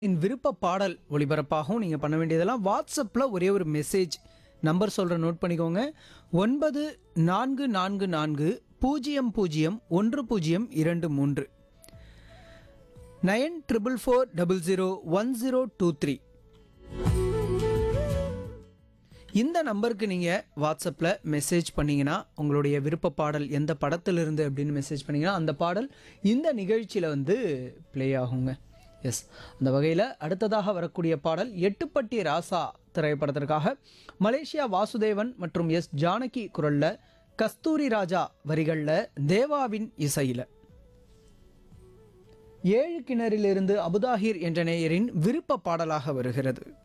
இன் விருப்ப பாடல் ஒளிபரப்பாகவும் நீங்கள் பண்ண வேண்டியதெல்லாம் வாட்ஸ்அப்பில் ஒரே ஒரு மெசேஜ் நம்பர் சொல்கிற நோட் பண்ணிக்கோங்க ஒன்பது நான்கு நான்கு நான்கு பூஜ்ஜியம் பூஜ்ஜியம் ஒன்று பூஜ்ஜியம் இரண்டு மூன்று nine triple four double zero one zero two three இந்த நம்பருக்கு நீங்கள் வாட்ஸ்அப்பில் மெசேஜ் பண்ணீங்கன்னா உங்களுடைய விருப்ப பாடல் எந்த படத்திலிருந்து அப்படின்னு மெசேஜ் பண்ணீங்கன்னா அந்த பாடல் இந்த நிகழ்ச்சியில் வந்து ப்ளே ஆகுங்க எஸ் அந்த வகையில் அடுத்ததாக வரக்கூடிய பாடல் எட்டுப்பட்டி ராசா திரைப்படத்திற்காக மலேசியா வாசுதேவன் மற்றும் எஸ் ஜானகி குரலில் கஸ்தூரி ராஜா வரிகளில் தேவாவின் இசையில் ஏழு கிணறிலிருந்து அபுதாஹிர் என்ற நேயரின் விருப்ப பாடலாக வருகிறது